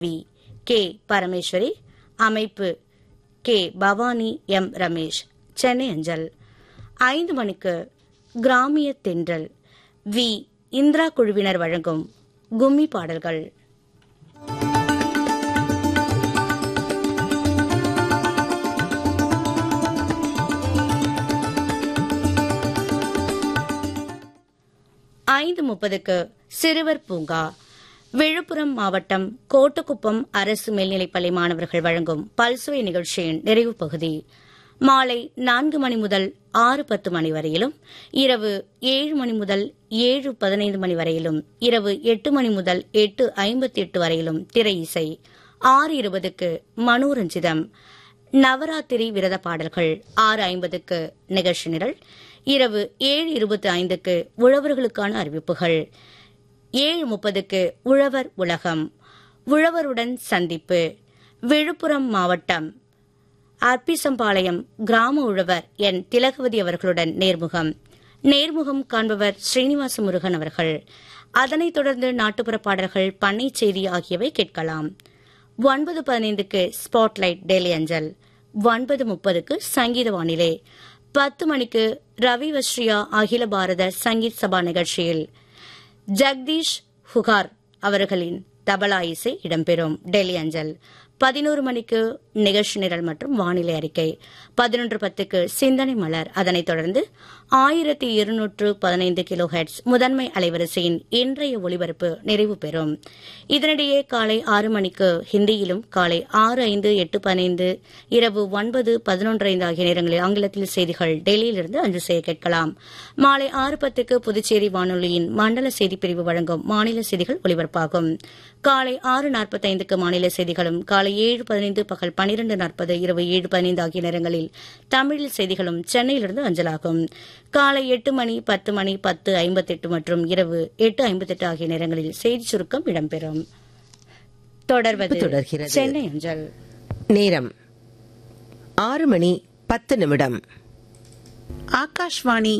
We K Parameswari அமைப்பு K Bhavani M Ramesh Chennai அஞ்சல் ஐந்து மணிக்கு கிராமிய தென்றல் வி இந்திரா குழுவினர் வழங்கும் கும்மி பாடல்கள் ஐந்து முப்பதுக்கு சிறுவர் பூங்கா விழுப்புரம் மாவட்டம் கோட்டுக்குப்பம் அரசு மேல்நிலைப்பள்ளி மாணவர்கள் வழங்கும் பல்சுவை நிகழ்ச்சியின் நிறைவு பகுதி மாலை நான்கு மணி முதல் ஆறு பத்து மணி வரையிலும் இரவு ஏழு மணி முதல் ஏழு பதினைந்து மணி வரையிலும் இரவு எட்டு மணி முதல் எட்டு ஐம்பத்தி எட்டு வரையிலும் திரை இசை ஆறு இருபதுக்கு மனோரஞ்சிதம் நவராத்திரி விரத பாடல்கள் ஆறு ஐம்பதுக்கு நிகழ்ச்சி நிரல் இரவு ஏழு இருபத்தி ஐந்துக்கு உழவர்களுக்கான அறிவிப்புகள் ஏழு முப்பதுக்கு உழவர் உலகம் உழவருடன் சந்திப்பு விழுப்புரம் மாவட்டம் அர்ப்பிசம்பாளையம் கிராம உழவர் என் திலகவதி அவர்களுடன் நேர்முகம் நேர்முகம் காண்பவர் ஸ்ரீனிவாச முருகன் அவர்கள் அதனைத் தொடர்ந்து நாட்டுப்புற பாடல்கள் பண்ணை செய்தி ஆகியவை கேட்கலாம் ஒன்பது பதினைந்துக்கு ஸ்பாட்லைட் டெல்லி அஞ்சல் ஒன்பது முப்பதுக்கு சங்கீத வானிலை பத்து மணிக்கு ரவி வஸ்ரியா அகில பாரத சங்கீத் சபா நிகழ்ச்சியில் ஜக்தீஷ் ஹுகார் அவர்களின் தபலா இசை இடம்பெறும் டெல்லி அஞ்சல் பதினோரு மணிக்கு நிகழ்ச்சி நிரல் மற்றும் வானிலை அறிக்கை பதினொன்று பத்துக்கு சிந்தனை மலர் அதனைத் தொடர்ந்து ஆயிரத்தி இருநூற்று பதினைந்து கிலோ ஹெட்ஸ் முதன்மை அலைவரிசையின் இன்றைய ஒலிபரப்பு நிறைவு பெறும் இதனிடையே காலை ஆறு மணிக்கு ஹிந்தியிலும் காலை ஆறு ஐந்து எட்டு பதினைந்து இரவு ஒன்பது பதினொன்று ஐந்து ஆகிய நேரங்களில் ஆங்கிலத்தில் செய்திகள் டெல்லியிலிருந்து அஞ்சு செய்ய கேட்கலாம் மாலை ஆறு பத்துக்கு புதுச்சேரி வானொலியின் மண்டல செய்திப்பிரிவு வழங்கும் மாநில செய்திகள் ஒலிபரப்பாகும் காலை ஆறு நாற்பத்தைந்துக்கு மாநில செய்திகளும் காலை ஏழு பதினைந்து பகல் பனிரெண்டு நாற்பது இரவு ஏழு பதினைந்து ஆகிய நேரங்களில் தமிழில் செய்திகளும் சென்னையிலிருந்து அஞ்சலாகும் காலை எட்டு மணி பத்து மணி பத்து ஐம்பத்தெட்டு மற்றும் இரவு எட்டு ஐம்பத்தெட்டு ஆகிய நேரங்களில் செய்தி சுருக்கம் இடம்பெறும் தொடர்வது தொடர்கிறது. சென்னை அஞ்சல் நேரம் ஆறு மணி பத்து நிமிடம் ஆகாஷ்வாணி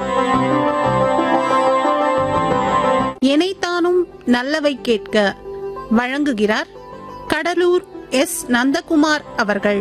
எனைத்தானும் நல்லவை கேட்க வழங்குகிறார் கடலூர் எஸ் நந்தகுமார் அவர்கள்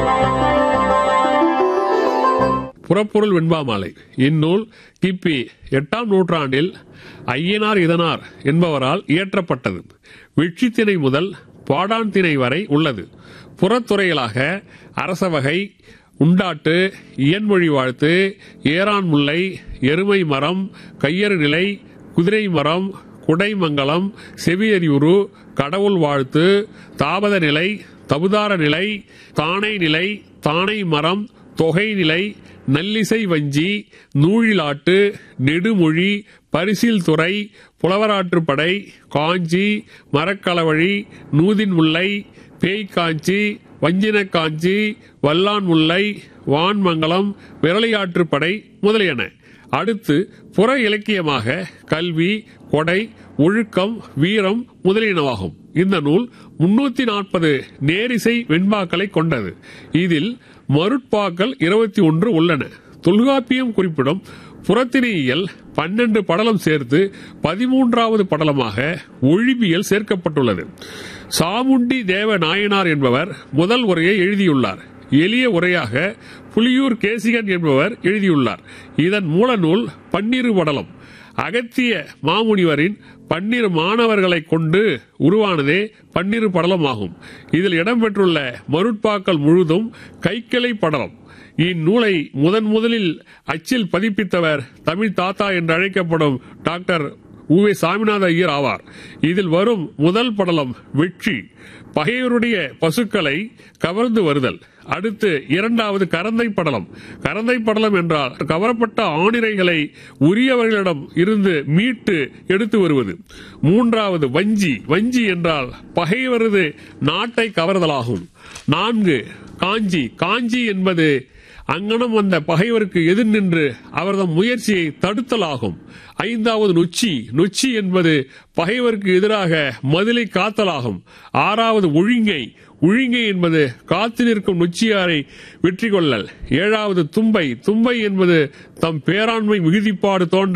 புறப்பொருள் வெண்பா மாலை இந்நூல் கிபி எட்டாம் நூற்றாண்டில் ஐயனார் இதனார் என்பவரால் இயற்றப்பட்டது வெற்றித்திணை முதல் பாடான் திணை வரை உள்ளது புறத்துறைகளாக அரசவகை உண்டாட்டு இயன்மொழி வாழ்த்து ஏரான் முல்லை எருமை மரம் கையறு நிலை குதிரை மரம் குடைமங்கலம் செவியறிவுறு கடவுள் வாழ்த்து தாபத நிலை தபுதார நிலை தானை நிலை தானை மரம் தொகை நிலை நல்லிசை வஞ்சி நூழிலாட்டு நெடுமொழி பரிசில் துறை புலவராற்றுப்படை காஞ்சி மரக்களவழி நூதின் முல்லை பேய்காஞ்சி வஞ்சின காஞ்சி வல்லான் முல்லை வான்மங்கலம் விரலியாற்றுப்படை முதலியன அடுத்து புற இலக்கியமாக கல்வி கொடை ஒழுக்கம் வீரம் முதலியனவாகும் இந்த நூல் முன்னூத்தி நாற்பது நேரிசை வெண்பாக்களை கொண்டது இதில் மருட்பாக்கள் இருபத்தி ஒன்று உள்ளன தொல்காப்பியம் குறிப்பிடும் புறத்திணையியல் பன்னெண்டு படலம் சேர்த்து பதிமூன்றாவது படலமாக ஒழிபியல் சேர்க்கப்பட்டுள்ளது சாமுண்டி தேவ நாயனார் என்பவர் முதல் உரையை எழுதியுள்ளார் எளிய உரையாக புலியூர் கேசிகன் என்பவர் எழுதியுள்ளார் இதன் மூல நூல் பன்னிரு படலம் அகத்திய மாமுனிவரின் பன்னிரு மாணவர்களை கொண்டு உருவானதே பன்னிரு படலமாகும் இதில் இடம்பெற்றுள்ள மருட்பாக்கள் முழுதும் கைக்கிளை படலம் இந்நூலை முதன் முதலில் அச்சில் பதிப்பித்தவர் தமிழ் தாத்தா என்று அழைக்கப்படும் டாக்டர் உவே சாமிநாத ஐயர் ஆவார் இதில் வரும் முதல் படலம் வெற்றி பகைவருடைய பசுக்களை கவர்ந்து வருதல் அடுத்து இரண்டாவது கரந்தை படலம் கரந்தை படலம் என்றால் கவரப்பட்ட ஆணிரைகளை உரியவர்களிடம் இருந்து மீட்டு எடுத்து வருவது மூன்றாவது வஞ்சி வஞ்சி என்றால் பகைவரது நாட்டை கவர்தலாகும் நான்கு காஞ்சி காஞ்சி என்பது அங்கனம் வந்த பகைவருக்கு எதிர் நின்று அவரது முயற்சியை தடுத்தலாகும் ஐந்தாவது நொச்சி நொச்சி என்பது பகைவருக்கு எதிராக மதிலை காத்தலாகும் ஆறாவது ஒழுங்கை ஒழுங்கை என்பது காத்து நிற்கும் நொச்சியாரை வெற்றி கொள்ளல் ஏழாவது தும்பை தும்பை என்பது தம் பேராண்மை மிகுதிப்பாடு தோன்ற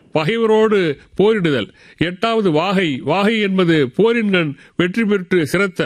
பகைவரோடு போரிடுதல் எட்டாவது வாகை வாகை என்பது போரின்கண் வெற்றி பெற்று சிறத்தல்